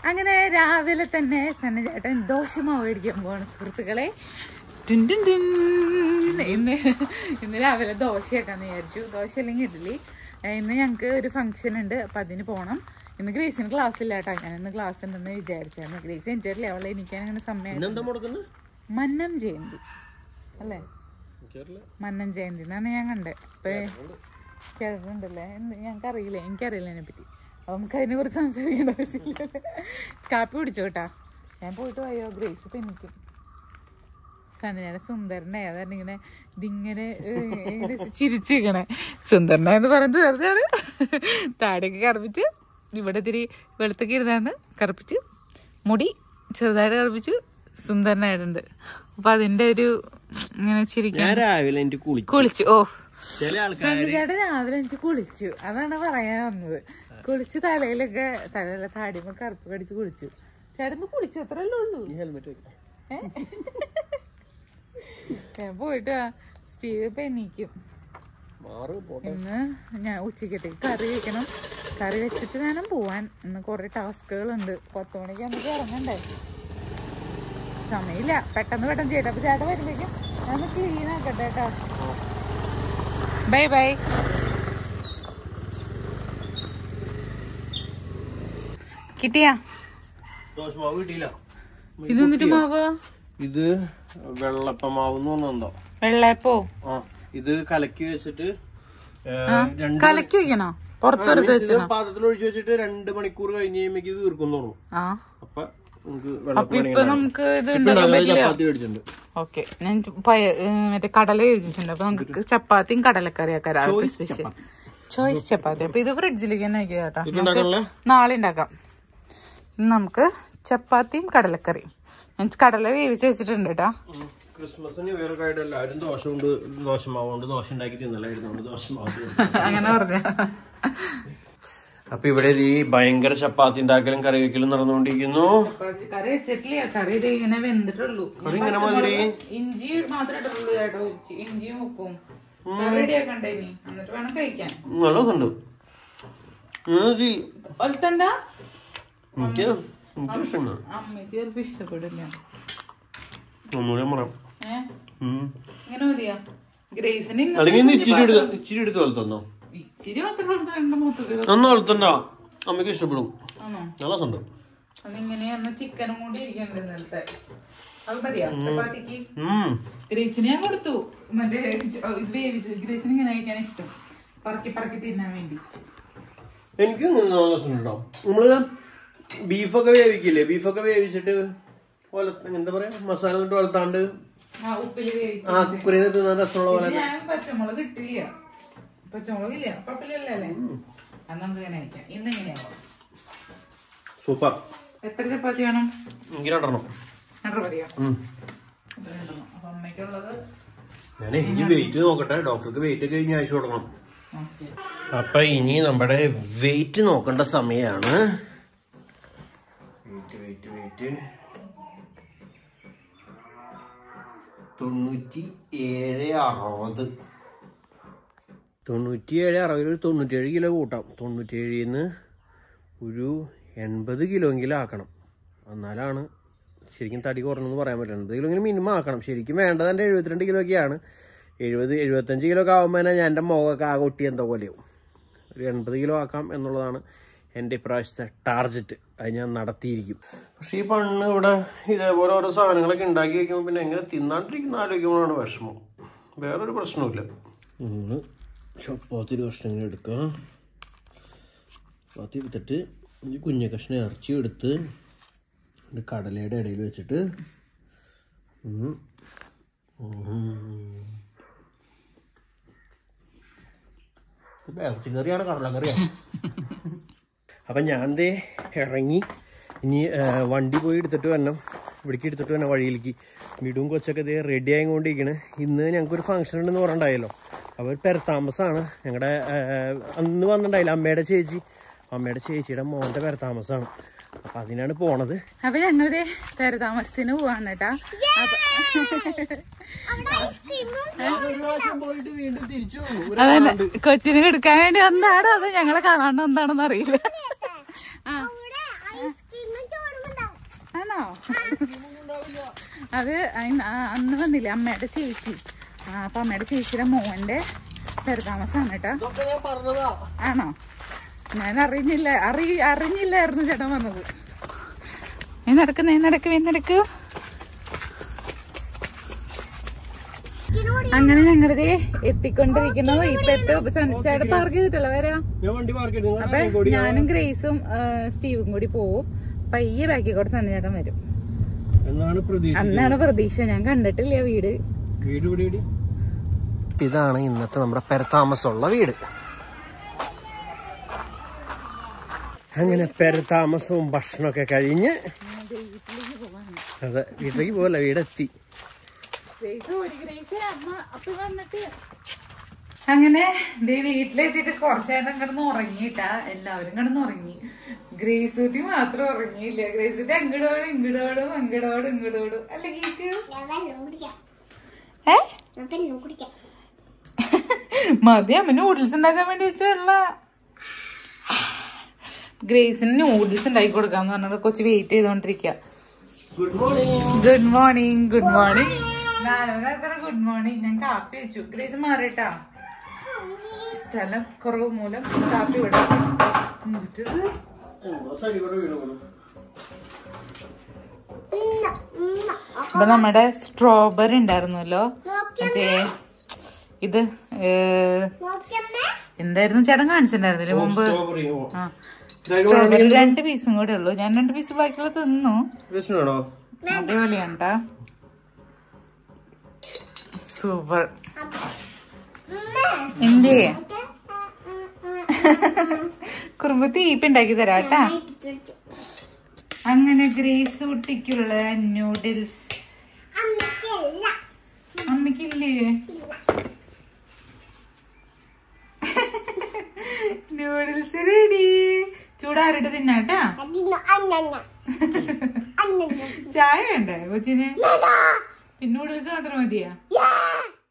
അങ്ങനെ രാവിലെ തന്നെ സന്നചേട്ടൻ ദോശമാവ് മേടിക്കാൻ പോവാണ് സുഹൃത്തുക്കളെ ടിൻ ടിൻ ടിൻ. ഇന്ന് ഇന്ന് രാവിലെ ദോശയാക്കാന്ന് വിചാരിച്ചു ദോശ അല്ലെങ്കിൽ ഇഡ്ഡലി ഏഹ് ഇന്ന് ഞങ്ങൾക്ക് ഒരു ഫംഗ്ഷൻ ഉണ്ട് അപ്പം അതിന് പോകണം ഇന്ന് ഗ്രേസിന് ക്ലാസ് ഇല്ല കേട്ടോ ഞാൻ ഇന്ന് ക്ലാസ് ഉണ്ടെന്ന് വിചാരിച്ചായിരുന്നു ഗ്രേസ് എനിക്കറിയില്ല അവളെ എനിക്ക് അങ്ങനെ സമയം ഇന്നെന്താ മുടക്കുന്നത് മന്നം ജയന്തി അല്ലേ മന്നം ജയന്തി എന്നാണ് ഞാൻ കണ്ടത് അപ്പൊ കേട്ടിട്ടുണ്ടല്ലേ എന്ത് ഞങ്ങൾക്ക് അറിയില്ല എനിക്കറിയില്ല അതിനെ പറ്റി അപ്പൊ നമുക്ക് അതിനെ കുറിച്ച് സംസാരിക്കേണ്ട ആവശ്യമില്ല കാപ്പി കുടിച്ചോ കേട്ടാ ഞാൻ പോയിട്ട് പോയോ ഗ്രേസ് ഇപ്പൊ എനിക്കും സനജാന സുന്ദരനെ അതാണ് ഇങ്ങനെ ഇതിങ്ങനെ ഏഹ്, ഇങ്ങനെ ചിരിച്ചിരിക്കണേ സുന്ദരന എന്ന് പറയുന്നത് വെറുതെയാണ് താടിയൊക്കെ കറുപ്പിച്ച് ഇവിടെ ഇത്തിരി വെളുത്തൊക്കെ ഇരുന്നാണ് കറുപ്പിച്ച് മുടി ചെറുതായിട്ട് കറുപ്പിച്ച് സുന്ദരനായിട്ടുണ്ട് അപ്പൊ അതിന്റെ ഒരു ഇങ്ങനെ ചിരിക്കാൻ ഞാൻ രാവിലെ എനിക്ക് കുളിക്കും കുളിച്ചു ഓ ചില ആൾക്കാർ സന്ധ്യയുടെ രാവിലെ എനിക്ക് കുളിച്ചു അതാണ് പറയാൻ വന്നത് കുളിച്ച് തലയിലൊക്കെ തലയിലെ താടിമ കറുപ്പ് കടിച്ച് കുളിച്ചു ചേട്ടന് കുളിച്ചു അത്രല്ലേ ഉള്ളൂ ഹെൽമെറ്റ് വെക്കാം ഏ? ഞാൻ പോയിട്ട് വാ. സ്റ്റീവ് ഇപ്പൊ എണീക്കും മാറ് പോട്ടെ ഇന്ന് ഞാൻ ഉച്ചക്കത്തേക്ക് കറി വെക്കണം കറി വെച്ചിട്ട് വേണം പോവാൻ ഇന്ന് കുറെ ടാസ്കുകളുണ്ട് പത്ത് മണിക്ക് നമുക്ക് ഇറങ്ങണ്ടേ സമയമില്ല പെട്ടെന്ന് പെട്ടെന്ന് ചെയ്യട്ടെ അപ്പൊ ചേട്ടൻ വരുമ്പോഴേക്കും ഞാൻ ക്ലീൻ ആക്കട്ടെ കേട്ടോ ബൈ ബൈ കിട്ടിയാ ദോശമാവ് കിട്ടിയില്ല ഇത് എന്നിട്ട് മാവ് ഇത് വെള്ളപ്പമാവ് എന്ന് പറഞ്ഞോ വെള്ളയപ്പോ ആ ഇത് കലക്കി വെച്ചിട്ട് ഏ, രണ്ട് കലക്കി വെക്കണോ പുറത്തെടുത്ത് ഇത് വെച്ചോ പാത്രത്തിൽ ഒഴിച്ചു വെച്ചിട്ട് രണ്ട് മണിക്കൂർ കഴിഞ്ഞ് കഴിയുമ്പോ ഇത് തീർക്കും തോന്നും ആ അപ്പൊ നമുക്ക് അപ്പൊ വെള്ളപ്പം ഇപ്പൊ നമുക്ക് ഇത് ഉണ്ടാക്കാൻ പറ്റില്ല ചപ്പാത്തി മേടിച്ചിട്ടുണ്ട് ഓക്കെ ഞാൻ പയ ഏഹ് മറ്റേ കടല കഴിച്ചിട്ടുണ്ട് അപ്പൊ നമുക്ക് ചപ്പാത്തിയും കടലക്കറിയാക്കാം രാവിലത്തെ സ്പെഷ്യൽ ചോയ്സ് ചപ്പാത്തി അപ്പൊ ഇത് ഫ്രിഡ്ജിലേക്ക് തന്നെ വെക്കുക കേട്ടോ ഇത് ഉണ്ടാക്കണല്ലേ നാളെ ഉണ്ടാക്കാം ഇന്ന് നമുക്ക് ചപ്പാത്തിയും കടലക്കറിയും ഞാൻ കടല വേവിച്ച് വെച്ചിട്ടുണ്ട് കേട്ടാ ഉം. ക്രിസ്മസിന് ന്യൂ ഇയർ ഒക്കെ ആയിട്ട് എല്ലാവരും ദോശ കൊണ്ട് ദോശമാവ് കൊണ്ട് ദോശ ഉണ്ടാക്കി തിന്നലായിരുന്നു ദോശമാവ് തിന്നു. അങ്ങനെ പറഞ്ഞ അപ്പൊ ഇവിടെ ഈ ഭയങ്കര ചപ്പാത്തി ഉണ്ടാക്കലും കറി വെക്കലും നടന്നുകൊണ്ടിരിക്കുന്നു കറി വെച്ചിട്ടില്ല കറി ഇത് ഇങ്ങനെ വെന്തിട്ടുള്ളൂ കറി ഇങ്ങനെ മാതിരി ഇഞ്ചി മാത്രമേ ഇട്ടുള്ളൂ ചേട്ടോ ഇഞ്ചി- ഇഞ്ചിയും ഉപ്പും റെഡിയാക്കണ്ടേ ഇനി എന്നിട്ട് വേണം കഴിക്കാൻ നല്ല രസമുണ്ട് ഇങ്ങനെ ചെയ്യ്. ഒലത്തണ്ട എനിക്ക് എനിക്ക് ഇഷ്ടമാണ് അമ്മയ്ക്ക് ചിലപ്പോ ഇഷ്ടപ്പെടില്ല ഒന്നുകൂടെ പറയാം ഏഹ് ഉം. ഇങ്ങനെ മതിയാ ഗ്രേസിന് ഇങ്ങനെ അല്ലെങ്കിൽ ഇന്ന് ഇച്ചിരി എടുത്ത് ഇച്ചിരി എടുത്ത് വളർത്തന്നോ ഇച്ചിരി മാത്രം കൊടുത്ത് രണ്ട് മൊത്തത്തിൽ നന്ന വളർത്തണ്ട അമ്മയ്ക്ക് ഇഷ്ടപ്പെടും ആണോ നല്ല രസമുണ്ട് അതിങ്ങനെ ഒന്ന് ചിക്കനും കൂടി ഇരിക്കണ്ട് ഇന്നലത്തെ അത് മതിയാ ചപ്പാത്തിക്ക് ഉം. ഗ്രേസിന് ഞാൻ കൊടുത്തു മറ്റേ ച- ഇത് വേവിച്ച് ഗ്രേസിന് ഇങ്ങനെ കഴിക്കാൻ ഇഷ്ടം പറക്കി പറക്കി തിന്നാൻ വേണ്ടി എനിക്കും ഇങ്ങനെ നല്ല രസമുണ്ടോ നമ്മള് ബീഫൊക്കെ വേവിക്കില്ലേ ബീഫൊക്കെ വേവിച്ചിട്ട് ഒല- എന്താ പറയാ മസാല കൊണ്ട് വളർത്താണ്ട് ആ ഉപ്പില് വേവിച്ച് ആ കുക്കുരയിൽ തിന്നാൻ രസമുള്ള പോലെ ഇത് ഞാൻ പച്ചമുളക് ഇട്ടില്ല പച്ചമുളക് ഇല്ല കുഴപ്പമില്ലല്ലേ അല്ലേ അത് നമുക്ക് ഇങ്ങനെ കഴിക്കാം ഇന്ന് ഇങ്ങനെയാവും സൂപ്പർ എത്ര ചപ്പാത്തി വേണം എനിക്ക് രണ്ടെണ്ണം രണ്ടര മതിയോ ഉം. ഇത് രണ്ടെണ്ണം അപ്പൊ അമ്മയ്ക്കുള്ളത് ഞാനേ ഈ വെയിറ്റ് നോക്കട്ടെ ഡോക്ടർക്ക് വെയിറ്റ് ഒക്കെ കഴിഞ്ഞ് അയച്ചു കൊടുക്കണം ഓക്കെ അപ്പൊ ഇനി നമ്മുടെ വെയിറ്റ് നോക്കേണ്ട സമയമാണ് വെയിറ്റ് വെയിറ്റ് വെയിറ്റ് തൊണ്ണൂറ്റി ഏഴ് അറുപത് തൊണ്ണൂറ്റിയേഴ് അറുപതിൽ ഒരു തൊണ്ണൂറ്റിയേഴ് കിലോ കൂട്ടാം തൊണ്ണൂറ്റിയേഴിൽ നിന്ന് ഒരു എൺപത് കിലോയെങ്കിലും ആക്കണം എന്നാലാണ് ശരിക്കും തടി കുറഞ്ഞെന്ന് പറയാൻ പറ്റില്ല എൺപത് കിലോയെങ്കിലും മിനിമം ആക്കണം ശരിക്കും വേണ്ടത് എൻ്റെ എഴുപത്തിരണ്ട് കിലോയൊക്കെയാണ് എഴുപത് എഴുപത്തഞ്ച് കിലോ ഒക്കെ ആകുമ്പോൾ തന്നെ ഞാൻ എൻ്റെ മുഖമൊക്കെ ആകെ ഒട്ടി എന്തോ പോലെയാവും ഒരു എൺപത് കിലോ ആക്കാം എന്നുള്ളതാണ് എൻ്റെ ഇപ്രാവശ്യത്തെ ടാർജറ്റ് അത് ഞാൻ നടത്തിയിരിക്കും പക്ഷേ ഈ പണ്ണ് ഇവിടെ ഇതേപോലെ ഓരോ സാധനങ്ങളൊക്കെ ഉണ്ടാക്കി വെക്കുമ്പോൾ പിന്നെ എങ്ങനെ തിന്നാണ്ടിരിക്കുന്ന ആലോചിക്കുമ്പോഴാണ് വിഷമം വേറൊരു പ്രശ്നവുമില്ല ഒന്ന് ചപ്പാത്തി ഒരു കഷ്ണം ഇങ്ങനെ എടുക്കുക ചപ്പാത്തി എടുത്തിട്ട് ഈ കുഞ്ഞ കഷ്ണം ഇറച്ചി എടുത്ത് ഇത് കടലയുടെ ഇടയിൽ വെച്ചിട്ട് ഉം. ഉം. ഇത് ഇറച്ചിക്കറിയാണ് കടലക്കറിയാണ് അപ്പം ഞാൻ ദേ ഇറങ്ങി ഇനി ആ, വണ്ടി പോയി എടുത്തിട്ട് വരണം ഇവിടേക്ക് എടുത്തിട്ട് വരണം വഴിയിലേക്ക് മിടും കൊച്ചൊക്കെ ദേ റെഡി ആയിക്കൊണ്ടിരിക്കണ് ഇന്ന് ഞങ്ങൾക്കൊരു ഫംഗ്ഷൻ ഉണ്ടെന്ന് പറഞ്ഞിട്ടുണ്ടായല്ലോ അപ്പോൾ പെരത്താമസമാണ് ഞങ്ങളുടെ അന്ന് വന്നിട്ടുണ്ടായില്ല അമ്മയുടെ ചേച്ചി അമ്മയുടെ ചേച്ചിയുടെ മോൻ്റെ പെരത്താമസമാണ് അപ്പം അതിനാണ് പോണത് അപ്പൊ ഞങ്ങളുടെ പേര് താമസത്തിന് പോവാണ് കേട്ടാ അപ്പൊ പോയിട്ട് വീണ്ടും തിരിച്ചു അതന്നെ കൊച്ചിനെ എടുക്കാൻ വേണ്ടി വന്നാണോ അത് ഞങ്ങളെ കാണാണ്ട് എന്താണെന്ന് അറിയില്ല ആ അവിടെ ഐസ്ക്രീമും അത് അയിന് ആ- അന്ന് വന്നില്ലേ അമ്മയുടെ ചേച്ചി ആ അപ്പൊ അമ്മയുടെ ചേച്ചിയുടെ മോന്റെ ചെറുതാമസാണ് കേട്ടോ ഇതൊക്കെ ഞാൻ പറഞ്ഞതാ ആണോ ഞാൻ അറിഞ്ഞില്ല അറി അറിഞ്ഞില്ലായിരുന്നു ചേട്ടൻ പറഞ്ഞത് നീ നടക്ക് നീ നടക്ക് നീ നടക്ക് അങ്ങനെ ഞങ്ങളുടെ എത്തിക്കൊണ്ടിരിക്കുന്നത് ഇപ്പൊ എത്തും ചേട്ടൻ പാർക്ക് ചെയ്തിട്ടല്ലോ വരാം ഞാൻ വണ്ടി പാർക്ക് ചെയ്തു അപ്പൊ ഞാനും ഗ്രേസും ആ, സ്റ്റീവും കൂടി പോവും പയ്യെ ബാക്കി കൂടെ സണ്ണി ചേട്ടൻ വരും എന്നാണ് പ്രതീക്ഷ അന്നാണ് പ്രതീക്ഷ ഞാൻ കണ്ടിട്ടില്ല വീട് വീട് ഇവിടെ ഇവിടെ ഇതാണ് ഇന്നത്തെ നമ്മുടെ പെരത്താമസമുള്ള വീട് അങ്ങനെ പെരത്താമസവും ഭക്ഷണമൊക്കെ കഴിഞ്ഞ് അതെ വീട്ടിലേക്ക് പോകല്ല വീടെത്തി അങ്ങനെ ദേ വീട്ടിലെത്തിയിട്ട് കുറച്ചു നേരം കിടന്ന് ഉറങ്ങിയിട്ടാ എല്ലാവരും കിടന്ന് ഉറങ്ങി ഗ്രേസ് കുട്ടി മാത്രം ഉറങ്ങിയില്ല ഗ്രേസ് കുട്ടി അങ്ങോട്ടോടും ഇങ്ങോട്ടോടും അങ്ങോട്ടോടും ഇങ്ങോട്ടോടും അല്ല ഗീച്ചു ഏ മതി അമ്മ നൂഡിൽസ് ഉണ്ടാക്കാൻ വേണ്ടി വെച്ച വെള്ള ഗ്രേസിന് നൂഡിൽസ് ഉണ്ടാക്കി കൊടുക്കാന്ന് പറഞ്ഞിട്ട് കൊച്ചു വെയിറ്റ് ചെയ്തോണ്ടിരിക്കുക good morning good morning good morning നാലോത്ര ഗുഡ് മോർണിംഗ് ഞാൻ കാപ്പി വെച്ചു ഗ്രേസ് മാറിട്ടാ സ്ഥലം കുറവ് മൂലം കാപ്പി വിടാം എന്നിട്ടത് എന്തോ സരി ഇവിടെ വീണ് പോണു. അപ്പൊ നമ്മുടെ സ്ട്രോബെറി ഉണ്ടായിരുന്നല്ലോ മറ്റേ ഇത് ഏ, എന്തായിരുന്നു ചേട്ടൻ കാണിച്ചിട്ടുണ്ടായിരുന്നില്ലേ മുമ്പ് സ്ട്രോബെറി ഓ. ആ ഇതായത് സ്ട്രോബെറി രണ്ട് പീസും കൂടെ ഉള്ളൂ ഞാൻ രണ്ട് പീസ് ബാക്കിയുള്ള തിന്നു രസമാണോ അടിപൊളിയാണ് ട്ടാ. സൂപ്പർ എന്തേ കുറുമ്പ് തീപ്പ് ഉണ്ടാക്കി തരാട്ടാ അങ്ങനെ ഗ്രേസ് കുട്ടിക്കുള്ള നൂഡിൽസ് അമ്മക്കില്ലേ നൂഡിൽസ് റെഡി ചൂടാറിട്ട് തിന്നാട്ടാ ചായ വേണ്ടേ കൊച്ചിന് പിന്നെ നൂഡിൽസ് മാത്രം മതിയാ